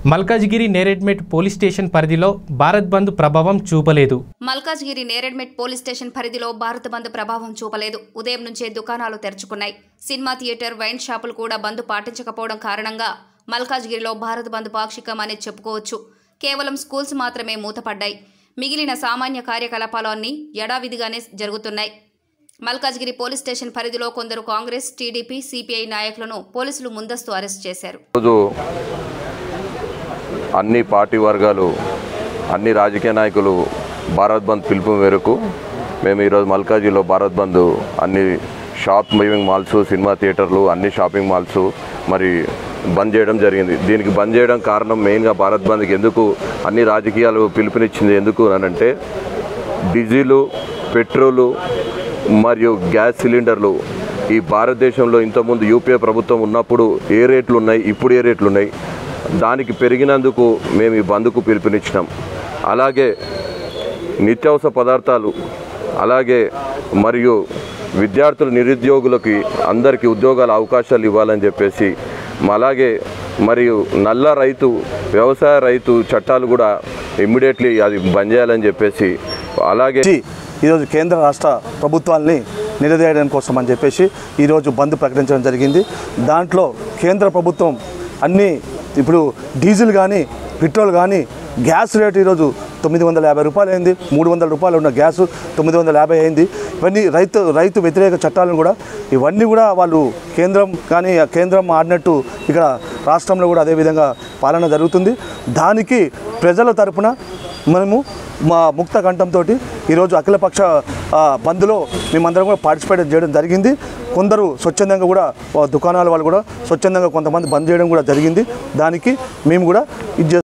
Malkajgiri Neredmet police station పరిధిలో భారత్ బంద్ ప్రభావం చూపలేదు మల్కాజ్గిరి నేరెడ్మెట్ పోలీస్ స్టేషన్ పరిధిలో భారత బంద్ ప్రభావం చూపలేదు ఉదయం నుంచే దుకాణాలు తెరుచుకున్నాయి సినిమా థియేటర్ వైన్ షాపులు కూడా బంద్ పాటించకపోవడం కారణంగా మల్కాజ్గిరిలో భారత్ బంద్ పాక్షికం అని చెప్పుకోవచ్చు కేవలం స్కూల్స్ మాత్రమే మూతపడ్డాయి మిగిలిన సామాన్య కార్యకలాపాలు అన్నీ యడావిధిగానే జరుగుతున్నాయి మల్కాజ్గిరి పోలీస్ స్టేషన్ పరిధిలో కొందరు కాంగ్రెస్ టీడీపీ సిపిఐ నాయకులను పోలీసులు ముందస్తు అరెస్ట్ చేశారు రోజు అన్ని పార్టీ వర్గాలు అన్ని రాజకీయ నాయకులు భారత్ బంద్ పిలుపు మేరకు మేము ఈరోజు మల్కాజీలో భారత్ బంద్ అన్ని షాప్ మూవింగ్ మాల్స్ సినిమా థియేటర్లు అన్ని షాపింగ్ మాల్స్ మరి బంద్ చేయడం జరిగింది దీనికి బంద్ చేయడం కారణం మెయిన్గా భారత్ బంద్కి ఎందుకు అన్ని రాజకీయాలు పిలుపునిచ్చింది ఎందుకు అనంటే డీజిలు పెట్రోలు మరియు గ్యాస్ సిలిండర్లు ఈ భారతదేశంలో ఇంతకుముందు యూపీఏ ప్రభుత్వం ఉన్నప్పుడు ఏ రేట్లు ఉన్నాయి ఇప్పుడు ఏ రేట్లు ఉన్నాయి దానికి పెరిగినందుకు మేము ఈ బంద్కు పిలుపునిచ్చినాం అలాగే నిత్యావసర పదార్థాలు అలాగే మరియు విద్యార్థులు నిరుద్యోగులకి అందరికీ ఉద్యోగాల అవకాశాలు ఇవ్వాలని చెప్పేసి అలాగే మరియు నల్ల రైతు వ్యవసాయ రైతు చట్టాలు కూడా ఇమ్మీడియట్లీ అది బంద్ చేయాలని చెప్పేసి అలాగే వచ్చి ఈరోజు కేంద్ర రాష్ట్ర ప్రభుత్వాల్ని నిలదీయడం కోసం అని చెప్పేసి ఈరోజు బంద్ ప్రకటించడం జరిగింది దాంట్లో కేంద్ర ప్రభుత్వం అన్ని ఇప్పుడు డీజిల్ కానీ పెట్రోల్ కానీ గ్యాస్ రేట్ ఈరోజు తొమ్మిది వందల యాభై రూపాయలు అయింది మూడు వందల రూపాయలు ఉన్న గ్యాస్ తొమ్మిది వందల యాభై అయింది ఇవన్నీ రైతు రైతు వ్యతిరేక చట్టాలను కూడా ఇవన్నీ కూడా వాళ్ళు కేంద్రం కానీ ఆ కేంద్రం ఆడినట్టు ఇక్కడ రాష్ట్రంలో కూడా అదేవిధంగా పాలన జరుగుతుంది దానికి ప్రజల తరపున మనము మా ముక్త కంఠంతో ఈరోజు అఖిలపక్ష ఆ, బంద్లో మేమందరం కూడా పార్టిసిపేట్ చేయడం జరిగింది కొందరు స్వచ్ఛందంగా కూడా ఆ, దుకాణాల వాళ్ళు కూడా స్వచ్ఛందంగా కొంతమంది బంద్ చేయడం కూడా జరిగింది దానికి మేము కూడా ఇది